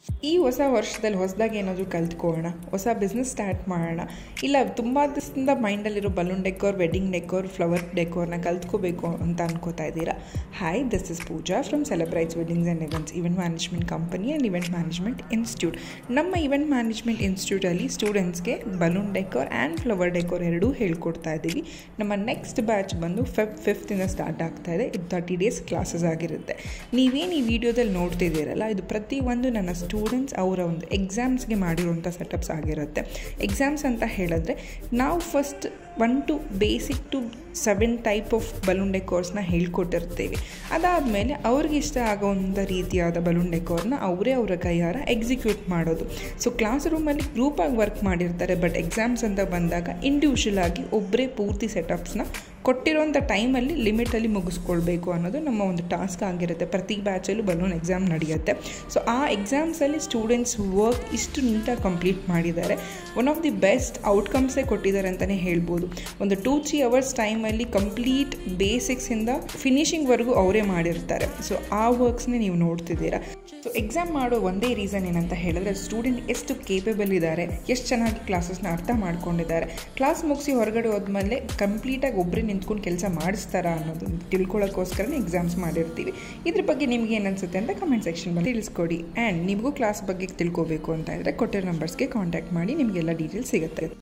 ಈ ಹೊಸ ವರ್ಷದಲ್ಲಿ ಹೊಸದಾಗಿ ಏನಾದರೂ ಕಲ್ತ್ಕೊಳ್ಳೋಣ ಹೊಸ ಬಿಸ್ನೆಸ್ ಸ್ಟಾರ್ಟ್ ಮಾಡೋಣ ಇಲ್ಲ ತುಂಬ ದಿವಸದಿಂದ ಮೈಂಡಲ್ಲಿರೋ balloon decor wedding decor flower ಡೆಕೋರ್ನ ಕಲ್ತ್ಕೋಬೇಕು ಅಂತ ಅನ್ಕೋತಾ ಇದ್ದೀರಾ hi this is Pooja from Celebrates weddings and events event management company and event management institute ನಮ್ಮ ಇವೆಂಟ್ ಮ್ಯಾನೇಜ್ಮೆಂಟ್ ಇನ್ಸ್ಟಿಟ್ಯೂಟಲ್ಲಿ ಸ್ಟೂಡೆಂಟ್ಸ್ಗೆ balloon decor and flower decor ಎರಡೂ ಹೇಳ್ಕೊಡ್ತಾ ಇದ್ದೀವಿ ನಮ್ಮ ನೆಕ್ಸ್ಟ್ ಬ್ಯಾಚ್ ಬಂದು ಫೆಬ್ ಫಿಫ್ತಿಂದ ಸ್ಟಾರ್ಟ್ ಆಗ್ತಾ ಇದೆ ಇದು ತರ್ಟಿ ಡೇಸ್ ಕ್ಲಾಸಸ್ ಆಗಿರುತ್ತೆ ನೀವೇನು ಈ ವಿಡಿಯೋದಲ್ಲಿ ನೋಡ್ತಿದ್ದೀರಲ್ಲ ಇದು ಪ್ರತಿಯೊಂದು ನನ್ನ ಸ್ಟೂಡೆಂಟ್ಸ್ ಅವರ ಒಂದು ಎಕ್ಸಾಮ್ಸ್ಗೆ ಮಾಡಿರುವಂಥ ಸೆಟಪ್ಸ್ ಆಗಿರುತ್ತೆ ಎಕ್ಸಾಮ್ಸ್ ಅಂತ ಹೇಳಿದ್ರೆ ನಾವು first one to basic to seven type of balloon ಡೆಕೋರ್ಸ್ನ ಹೇಳ್ಕೊಟ್ಟಿರ್ತೀವಿ ಅದಾದಮೇಲೆ ಅವ್ರಿಗೆ ಇಷ್ಟ ಆಗೋವಂಥ ರೀತಿಯಾದ ಬಲೂನ್ ಡೆಕೋರ್ನ ಅವರೇ ಅವರ ಕೈಯಾರ ಎಕ್ಸಿಕ್ಯೂಟ್ ಮಾಡೋದು ಸೊ ಕ್ಲಾಸ್ ರೂಮಲ್ಲಿ ಗ್ರೂಪಾಗಿ ವರ್ಕ್ ಮಾಡಿರ್ತಾರೆ ಬಟ್ ಎಕ್ಸಾಮ್ಸ್ ಅಂತ ಬಂದಾಗ ಇಂಡಿವಿಜುವಲ್ ಆಗಿ ಒಬ್ಬರೇ ಪೂರ್ತಿ ಸೆಟಪ್ಸ್ನ ಕೊಟ್ಟಿರೋಂಥ ಟೈಮಲ್ಲಿ ಲಿಮಿಟಲ್ಲಿ ಮುಗಿಸ್ಕೊಳ್ಬೇಕು ಅನ್ನೋದು ನಮ್ಮ ಒಂದು ಟಾಸ್ಕ್ ಆಗಿರುತ್ತೆ ಪ್ರತಿ ಬ್ಯಾಚಲ್ಲೂ ಬಲೂನ್ ಎಕ್ಸಾಮ್ ನಡೆಯುತ್ತೆ ಸೊ ಆ ಎಕ್ಸಾಮ್ಸಲ್ಲಿ ಸ್ಟೂಡೆಂಟ್ಸ್ ವರ್ಕ್ ಇಷ್ಟು ನೀಟಾಗಿ ಕಂಪ್ಲೀಟ್ ಮಾಡಿದ್ದಾರೆ ಒನ್ ಆಫ್ ದಿ ಬೆಸ್ಟ್ ಔಟ್ಕಮ್ಸೇ ಕೊಟ್ಟಿದ್ದಾರೆ ಅಂತಲೇ ಹೇಳ್ಬೋದು ಒಂದು ಟೂ ತ್ರೀ ಅವರ್ಸ್ ಟೈಮಲ್ಲಿ ಕಂಪ್ಲೀಟ್ ಬೇಸಿಕ್ಸಿಂದ ಫಿನಿಶಿಂಗ್ವರೆಗೂ ಅವರೇ ಮಾಡಿರ್ತಾರೆ ಸೊ ಆ ವರ್ಕ್ಸ್ನೇ ನೀವು ನೋಡ್ತಿದ್ದೀರಾ ಸೊ ಎಕ್ಸಾಮ್ ಮಾಡೋ ಒಂದೇ ರೀಸನ್ ಏನಂತ ಹೇಳಿದ್ರೆ ಸ್ಟೂಡೆಂಟ್ ಎಷ್ಟು ಕೇಪಬಲ್ ಇದ್ದಾರೆ ಎಷ್ಟು ಚೆನ್ನಾಗಿ ಕ್ಲಾಸಸ್ನ ಅರ್ಥ ಮಾಡ್ಕೊಂಡಿದ್ದಾರೆ ಕ್ಲಾಸ್ ಮುಗಿಸಿ ಹೊರಗಡೆ ಹೋದ್ಮೇಲೆ ಕಂಪ್ಲೀಟಾಗಿ ಒಬ್ಬರೇ ನಿಂತ್ಕೊಂಡು ಕೆಲಸ ಮಾಡಿಸ್ತಾರಾ ಅನ್ನೋದನ್ನು ತಿಳ್ಕೊಳ್ಳೋಕ್ಕೋಸ್ಕರನೇ ಎಕ್ಸಾಮ್ಸ್ ಮಾಡಿರ್ತೀವಿ ಇದ್ರ ಬಗ್ಗೆ ನಿಮ್ಗೆ ಏನು ಅನ್ಸುತ್ತೆ ಅಂತ ಕಮೆಂಟ್ ಸೆಕ್ಷನ್ ಬಂದು ತಿಳಿಸ್ಕೊಡಿ ಆ್ಯಂಡ್ ನಿಮಗೂ ಕ್ಲಾಸ್ ಬಗ್ಗೆ ತಿಳ್ಕೊಬೇಕು ಅಂತ ಇದ್ದರೆ ಕೊಟ್ಟಿರೋ ನಂಬರ್ಸ್ಗೆ ಕಾಂಟ್ಯಾಕ್ಟ್ ಮಾಡಿ ನಿಮಗೆಲ್ಲ ಡೀಟೇಲ್ಸ್ ಸಿಗುತ್ತೆ